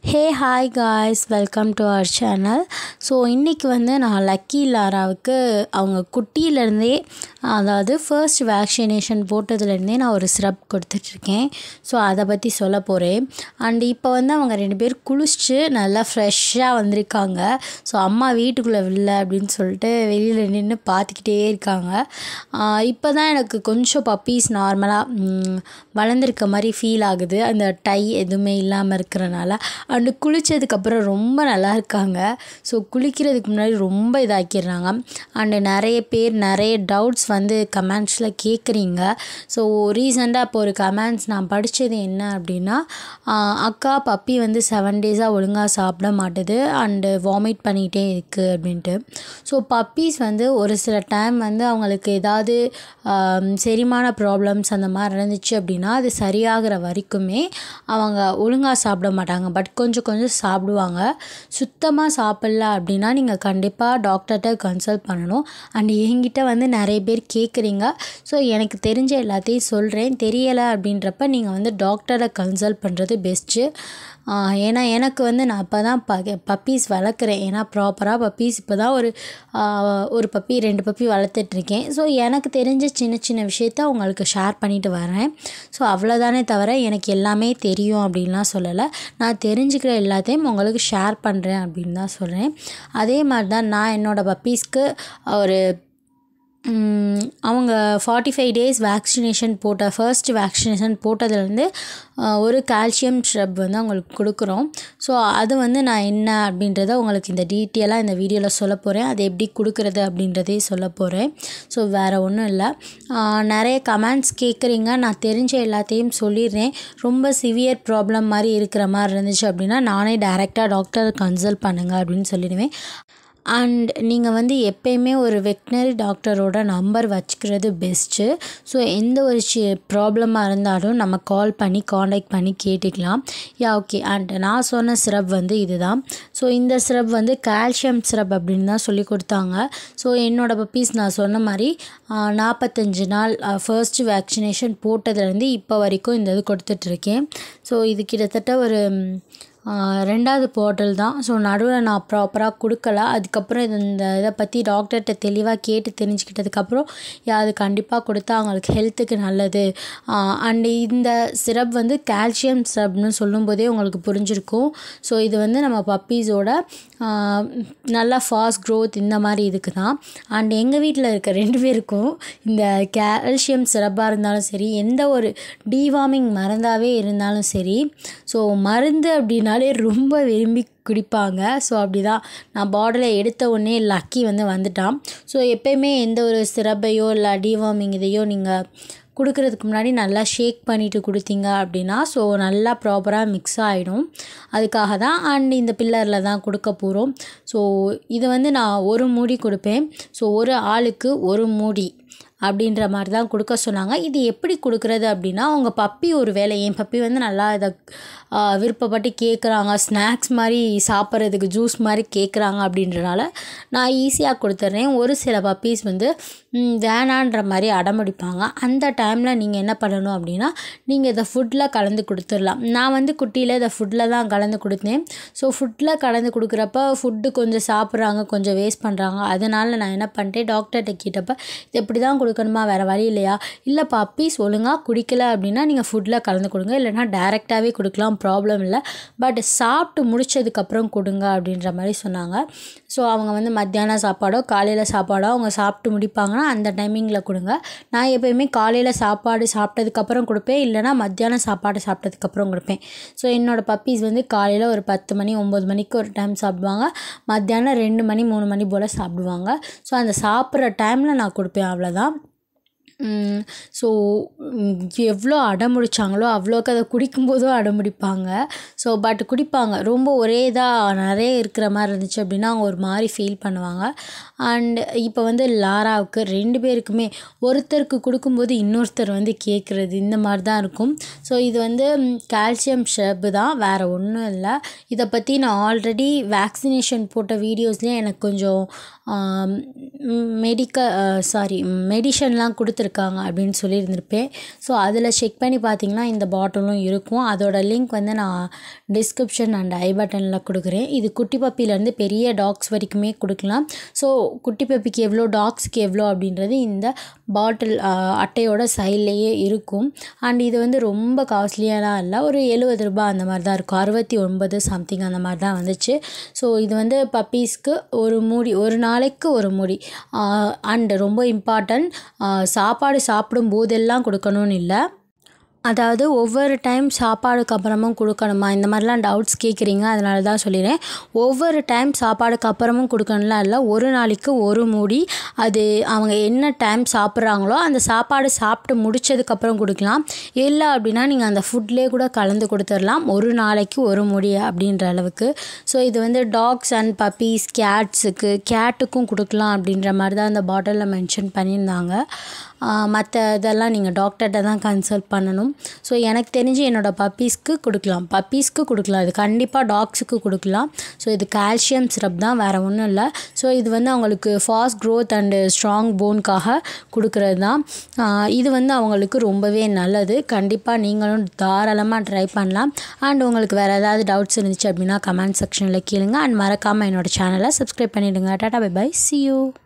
hey hi guys welcome to our channel so இன்றைக்கி வந்து நான் லக்கி லாராவுக்கு அவங்க குட்டியிலேருந்தே அதாவது ஃபர்ஸ்ட் வேக்சினேஷன் போட்டதுலேருந்தே நான் ஒரு சிரப் கொடுத்துட்ருக்கேன் ஸோ அதை பற்றி சொல்ல போகிறேன் அண்ட் இப்போ வந்து அவங்க ரெண்டு பேர் குளிச்சுட்டு நல்லா ஃப்ரெஷ்ஷாக வந்திருக்காங்க ஸோ அம்மா வீட்டுக்குள்ளே இல்லை அப்படின்னு சொல்லிட்டு வெளியில் நின்று பார்த்துக்கிட்டே இருக்காங்க இப்போ தான் எனக்கு கொஞ்சம் பப்பீஸ் நார்மலாக வளர்ந்துருக்க மாதிரி ஃபீல் ஆகுது அந்த டை எதுவுமே இல்லாமல் இருக்கிறனால அண்டு குளித்ததுக்கப்புறம் ரொம்ப நல்லா இருக்காங்க ஸோ குளிக்கிறதுக்கு முன்னாடி ரொம்ப இதாக்கிடுறாங்க அண்டு நிறைய பேர் நிறைய டவுட்ஸ் வந்து கமெண்ட்ஸில் கேட்குறீங்க ஸோ ரீசெண்டாக இப்போ ஒரு கமெண்ட்ஸ் நான் படித்தது என்ன அப்படின்னா அக்கா பப்பி வந்து செவன் டேஸாக ஒழுங்காக சாப்பிட மாட்டுது அண்டு வாமிட் பண்ணிகிட்டே இருக்குது அப்படின்ட்டு ஸோ பப்பீஸ் வந்து ஒரு சில டைம் வந்து அவங்களுக்கு ஏதாவது செரிமான ப்ராப்ளம்ஸ் அந்த மாதிரி இருந்துச்சு அப்படின்னா அது சரியாகிற வரைக்குமே அவங்க ஒழுங்காக சாப்பிட மாட்டாங்க பட் கொஞ்சம் கொஞ்சம் சாப்பிடுவாங்க சுத்தமாக சாப்பிட்ல அப்படின்னா நீங்கள் கண்டிப்பாக டாக்டர்கிட்ட கன்சல்ட் பண்ணணும் அண்ட் என்கிட்ட வந்து நிறைய பேர் கேட்குறீங்க ஸோ எனக்கு தெரிஞ்ச எல்லாத்தையும் சொல்கிறேன் தெரியலை அப்படின்றப்ப நீங்கள் வந்து டாக்டரை கன்சல்ட் பண்ணுறது பெஸ்ட்டு ஏன்னா எனக்கு வந்து நான் இப்போ தான் ப பப்பீஸ் வளர்க்குறேன் ஏன்னா ப்ராப்பராக பப்பீஸ் இப்போ தான் ஒரு ஒரு பப்பி ரெண்டு பப்பி வளர்த்துட்ருக்கேன் ஸோ எனக்கு தெரிஞ்ச சின்ன சின்ன விஷயத்த உங்களுக்கு ஷேர் பண்ணிட்டு வரேன் ஸோ அவ்வளோதானே தவிர எனக்கு எல்லாமே தெரியும் அப்படின்லாம் சொல்லலை நான் தெரிஞ்சுக்கிற எல்லாத்தையும் உங்களுக்கு ஷேர் பண்ணுறேன் அப்படின்னு தான் சொல்கிறேன் அதே மாதிரி தான் நான் என்னோடய பப்பீஸ்க்கு ஒரு அவங்க ஃபார்ட்டி ஃபைவ் டேஸ் வேக்சினேஷன் போட்ட ஃபர்ஸ்ட் வேக்சினேஷன் போட்டதுலேருந்து ஒரு கால்சியம் ஷ்ரப் வந்து அவங்களுக்கு கொடுக்குறோம் ஸோ அது வந்து நான் என்ன அப்படின்றத உங்களுக்கு இந்த டீட்டெயிலாக இந்த வீடியோவில் சொல்ல போகிறேன் அது எப்படி கொடுக்குறது அப்படின்றதே சொல்ல போகிறேன் ஸோ வேறு ஒன்றும் இல்லை நிறைய கமெண்ட்ஸ் கேட்குறீங்க நான் தெரிஞ்ச எல்லாத்தையும் சொல்லிடுறேன் ரொம்ப சிவியர் ப்ராப்ளம் மாதிரி இருக்கிற மாதிரி இருந்துச்சு அப்படின்னா நானே டைரெக்டாக டாக்டரை கன்சல்ட் பண்ணுங்கள் அப்படின்னு சொல்லிடுவேன் அண்ட் நீங்கள் வந்து எப்பயுமே ஒரு வெட்னரி டாக்டரோட நம்பர் வச்சுக்கிறது பெஸ்ட்டு ஸோ எந்த ஒரு சி ப்ராப்ளமாக இருந்தாலும் நம்ம கால் பண்ணி காண்டாக்ட் பண்ணி கேட்டுக்கலாம் யா ஓகே அண்ட் நான் சொன்ன சிரப் வந்து இதுதான் ஸோ இந்த சிரப் வந்து கால்சியம் சிரப் அப்படின்னு தான் சொல்லி கொடுத்தாங்க ஸோ என்னோடய பப்பீஸ் நான் சொன்ன மாதிரி நாற்பத்தஞ்சு நாள் ஃபர்ஸ்ட் வேக்சினேஷன் போட்டதுலேருந்து இப்போ வரைக்கும் இந்த இது கொடுத்துட்ருக்கேன் ஸோ இது கிட்டத்தட்ட ஒரு ரெண்டாவது பாட்டில் தான் ஸோ நடுவில் நான் ப்ராப்பராக கொடுக்கல அதுக்கப்புறம் இது இந்த இதை பற்றி டாக்டர்கிட்ட தெளிவாக கேட்டு தெரிஞ்சுக்கிட்டதுக்கப்புறம் அது கண்டிப்பாக கொடுத்தா அவங்களுக்கு ஹெல்த்துக்கு நல்லது அண்டு இந்த சிரப் வந்து கால்சியம் சிரப்னு சொல்லும்போதே உங்களுக்கு புரிஞ்சிருக்கும் ஸோ இது வந்து நம்ம பப்பீஸோட நல்லா ஃபாஸ்ட் க்ரோத் இந்த மாதிரி இதுக்கு தான் அண்ட் எங்கள் வீட்டில் இருக்க ரெண்டு பேருக்கும் இந்த கால்சியம் சிரப்பாக இருந்தாலும் சரி எந்த ஒரு டீவார்மிங் மருந்தாகவே இருந்தாலும் சரி ஸோ மருந்து அப்படின்னாலே ரொம்ப விரும்பி குடிப்பாங்க ஸோ அப்படி தான் நான் பாட்டிலை எடுத்த உடனே லக்கி வந்து வந்துட்டான் ஸோ எப்போயுமே எந்த ஒரு சிரப்பையோ இல்லை டிவார்மிங் இதையோ நீங்கள் கொடுக்குறதுக்கு முன்னாடி நல்லா ஷேக் பண்ணிவிட்டு கொடுத்தீங்க அப்படின்னா ஸோ நல்லா ப்ராப்பராக மிக்ஸ் ஆகிடும் அதுக்காக தான் அண்ட் இந்த பில்லரில் தான் கொடுக்க போகிறோம் ஸோ இது வந்து நான் ஒரு மூடி கொடுப்பேன் ஸோ ஒரு ஆளுக்கு ஒரு மூடி அப்படின்ற மாதிரி தான் கொடுக்க சொன்னாங்க இது எப்படி கொடுக்குறது அப்படின்னா அவங்க பப்பி ஒரு வேலை என் பப்பி வந்து நல்லா இதை விருப்பப்பட்டு கேட்குறாங்க ஸ்நாக்ஸ் மாதிரி சாப்பிட்றதுக்கு ஜூஸ் மாதிரி கேட்குறாங்க அப்படின்றனால நான் ஈஸியாக கொடுத்துட்றேன் ஒரு சில பப்பீஸ் வந்து வேணான்ற மாதிரி அடம்பிடிப்பாங்க அந்த டைமில் நீங்கள் என்ன பண்ணணும் அப்படின்னா நீங்கள் இதை ஃபுட்டில் கலந்து கொடுத்துடலாம் நான் வந்து குட்டியில் இதை ஃபுட்டில் தான் கலந்து கொடுத்தேன் ஸோ ஃபுட்டில் கலந்து கொடுக்குறப்ப ஃபுட்டு கொஞ்சம் சாப்பிட்றாங்க கொஞ்சம் வேஸ்ட் பண்ணுறாங்க அதனால் நான் என்ன பண்ணிட்டேன் டாக்டர்கிட்ட கேட்டப்போ இது எப்படி தான் கொடுக்கணுமா வேறு வழி இல்லையா இல்லை பப்பீஸ் ஒழுங்காக குடிக்கல அப்படின்னா நீங்கள் ஃபுட்டில் கலந்து கொடுங்க இல்லைனா டேரெக்டாகவே கொடுக்கலாம் ப்ராப்ளம் இல்லை பட் சாப்பிட்டு முடித்ததுக்கப்புறம் கொடுங்க அப்படின்ற மாதிரி சொன்னாங்க ஸோ அவங்க வந்து மத்தியான சாப்பாடோ காலையில் சாப்பாடோ அவங்க சாப்பிட்டு முடிப்பாங்கன்னா அந்த டைமிங்கில் கொடுங்க நான் எப்போயுமே காலையில் சாப்பாடு சாப்பிட்டதுக்கப்புறம் கொடுப்பேன் இல்லைனா மத்தியானம் சாப்பாடு சாப்பிட்டதுக்கப்புறம் கொடுப்பேன் ஸோ என்னோடய பப்பீஸ் வந்து காலையில் ஒரு பத்து மணி ஒம்பது மணிக்கு ஒரு டைம் சாப்பிடுவாங்க மத்தியானம் ரெண்டு மணி மூணு மணி போல் சாப்பிடுவாங்க ஸோ அந்த சாப்பிட்ற டைமில் நான் கொடுப்பேன் அவ்வளோதான் ஸோ எவ்வளோ அடம்பிடிச்சாங்களோ அவ்வளோக்கு அதை குடிக்கும்போதும் அடம்பிடிப்பாங்க ஸோ பட் குடிப்பாங்க ரொம்ப ஒரே இதாக நிறைய இருக்கிற மாதிரி இருந்துச்சு அப்படின்னா அவங்க ஒரு மாதிரி ஃபீல் பண்ணுவாங்க அண்ட் இப்போ வந்து லாராவுக்கு ரெண்டு பேருக்குமே ஒருத்தருக்கு கொடுக்கும்போது இன்னொருத்தர் வந்து கேட்குறது இந்த மாதிரி தான் இருக்கும் ஸோ இது வந்து கால்சியம் ஷர்ப்பு தான் வேறு ஒன்றும் இல்லை இதை பற்றி நான் ஆல்ரெடி வேக்சினேஷன் போட்ட வீடியோஸ்லேயே எனக்கு கொஞ்சம் மெடிக்க சாரி மெடிஷன்லாம் கொடுத்துருக்கேன் இருக்காங்க அப்படின்னு சொல்லியிருந்திருப்பேன் ஸோ அதில் செக் பண்ணி பார்த்தீங்கன்னா இந்த பாட்டிலும் இருக்கும் அதோட லிங்க் வந்து நான் டிஸ்கிரிப்ஷன் அண்ட் ஐ பட்டனில் கொடுக்குறேன் இது குட்டி பப்பிலேருந்து பெரிய டாக்ஸ் வரைக்குமே கொடுக்கலாம் ஸோ குட்டி பப்பிக்கு எவ்வளோ டாக்ஸ்க்கு எவ்வளோ அப்படின்றது இந்த பாட்டில் அட்டையோட சைட்லேயே இருக்கும் அண்ட் இது வந்து ரொம்ப காஸ்ட்லியாலாம் இல்லை ஒரு எழுபது ரூபாய் அந்த மாதிரி தான் இருக்கும் அறுபத்தி ஒன்பது சம்திங் அந்த மாதிரி தான் வந்துச்சு ஸோ இது வந்து பப்பீஸ்க்கு ஒரு மூடி ஒரு நாளைக்கு ஒரு மூடி அண்ட் ரொம்ப இம்பார்ட்டன்ட் சாப்பாடு சாப்பிடும் போதெல்லாம் கொடுக்கணும்னு இல்லை அதாவது ஒவ்வொரு டைம் சாப்பாடுக்கு அப்புறமும் கொடுக்கணுமா இந்த மாதிரிலாம் டவுட்ஸ் கேட்குறீங்க அதனால தான் சொல்லிடுறேன் ஒவ்வொரு டைம் சாப்பாடுக்கு அப்புறமும் கொடுக்கணும்லாம் இல்லை ஒரு நாளைக்கு ஒரு மூடி அது அவங்க என்ன டைம் சாப்பிட்றாங்களோ அந்த சாப்பாடு சாப்பிட்டு முடிச்சதுக்கப்புறம் கொடுக்கலாம் இல்லை அப்படின்னா நீங்கள் அந்த ஃபுட்லேயே கூட கலந்து கொடுத்துடலாம் ஒரு நாளைக்கு ஒரு மூடி அப்படின்ற அளவுக்கு ஸோ இது வந்து டாக்ஸ் அண்ட் பப்பீஸ் கேட்ஸுக்கு கேட்டுக்கும் கொடுக்கலாம் அப்படின்ற மாதிரி தான் அந்த பாட்டிலில் மென்ஷன் பண்ணியிருந்தாங்க மற்ற இதெல்லாம் நீங்கள் டாக்டர்கிட்ட தான் கன்சல்ட் பண்ணணும் ஸோ எனக்கு தெரிஞ்சு என்னோடய பப்பீஸ்க்கு கொடுக்கலாம் பப்பீஸ்க்கு கொடுக்கலாம் இது கண்டிப்பாக டாக்ஸுக்கு கொடுக்கலாம் ஸோ இது கால்சியம் சிரப் தான் வேறு ஒன்றும் இல்லை ஸோ இது வந்து அவங்களுக்கு ஃபாஸ்ட் க்ரோத் அண்டு ஸ்ட்ராங் போனுக்காக கொடுக்குறது தான் இது வந்து அவங்களுக்கு ரொம்பவே நல்லது கண்டிப்பாக நீங்களும் தாராளமாக ட்ரை பண்ணலாம் அண்ட் உங்களுக்கு வேறு ஏதாவது டவுட்ஸ் இருந்துச்சு அப்படின்னா கமெண்ட் செக்ஷனில் கேளுங்க அண்ட் மறக்காமல் என்னோடய சேனலை சப்ஸ்கிரைப் பண்ணிவிடுங்க tata bye bye see you